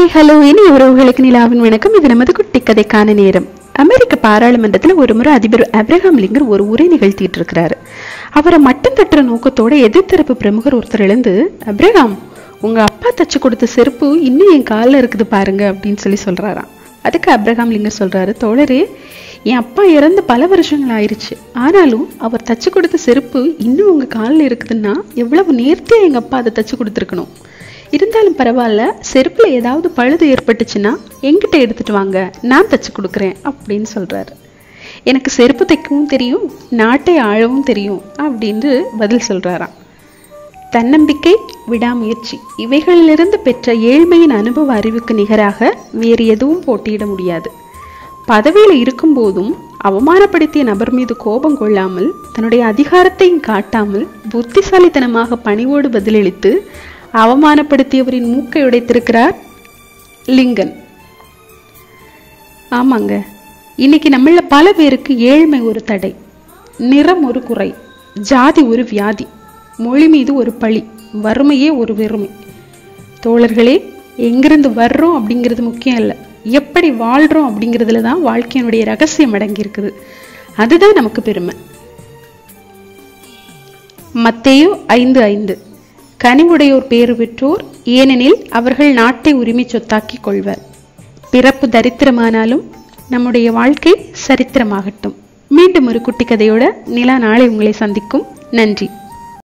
hi hello இனி உறவுகளுக்கு நிலாவின் வணக்கம் இது நமது குட்டி கதைக்கான நேரம் அமெரிக்க பாராளுமன்றத்தில் ஒரு முறை அதிபர் அப்ரஹாம் லிங்கர் ஒரு உரை நிகழ்த்திட்டு இருக்கிறாரு அவரை மட்டம் தட்டுற நோக்கத்தோட எதிர்த்தரப்பு பிரமுகர் ஒருத்தர் எழுந்து அப்ரஹாம் உங்க அப்பா தச்சு கொடுத்த செருப்பு இன்னும் என் காலில் இருக்குது பாருங்க அப்படின்னு சொல்லி சொல்றாராம் அதுக்கு அப்ரஹாம் லிங்கர் சொல்றாரு தோழரே என் அப்பா இறந்து பல வருஷங்கள் ஆயிருச்சு ஆனாலும் அவர் தச்சு கொடுத்த செருப்பு இன்னும் உங்க காலில் இருக்குதுன்னா எவ்வளவு நேர்த்தியா எங்க அப்பா அதை தச்சு கொடுத்துருக்கணும் இருந்தாலும் பரவாயில்ல செருப்புல ஏதாவது பழுது ஏற்பட்டுச்சுன்னா என்கிட்ட எடுத்துட்டு வாங்க நான் தச்சு கொடுக்குறேன் அப்படின்னு சொல்றாரு எனக்கு செருப்பு தைக்கவும் தெரியும் நாட்டை ஆழவும் தெரியும் அப்படின்னு பதில் சொல்றாராம் தன்னம்பிக்கை விடாமுயற்சி இவைகளிலிருந்து பெற்ற ஏழ்மையின் அனுபவ அறிவுக்கு நிகராக வேறு எதுவும் போட்டியிட முடியாது பதவியில் இருக்கும்போதும் அவமானப்படுத்திய நபர் மீது கோபம் கொள்ளாமல் தன்னுடைய அதிகாரத்தையும் காட்டாமல் புத்திசாலித்தனமாக பணிவோடு பதிலளித்து அவமானப்படுத்தியவரின் மூக்கை உடைத்திருக்கிறார் லிங்கன் ஆமாங்க இன்னைக்கு நம்மள பல பேருக்கு ஏழ்மை ஒரு தடை நிறம் ஒரு குறை ஜாதி ஒரு வியாதி மொழி மீது ஒரு பழி வறுமையே ஒரு வெறுமை தோழர்களே எங்கிருந்து வர்றோம் அப்படிங்கிறது முக்கியம் இல்லை எப்படி வாழ்றோம் அப்படிங்கிறதுல தான் வாழ்க்கையினுடைய ரகசியம் அடங்கி இருக்குது அதுதான் நமக்கு பெருமை மத்தேயு ஐந்து ஐந்து கனிவுடையோர் பேறு பெற்றோர் ஏனெனில் அவர்கள் நாட்டை உரிமை சொத்தாக்கிக் கொள்வர் பிறப்பு தரித்திரமானாலும் நம்முடைய வாழ்க்கை சரித்திரமாகட்டும் மீண்டும் ஒரு குட்டி கதையோட நிலா நாளை உங்களை சந்திக்கும் நன்றி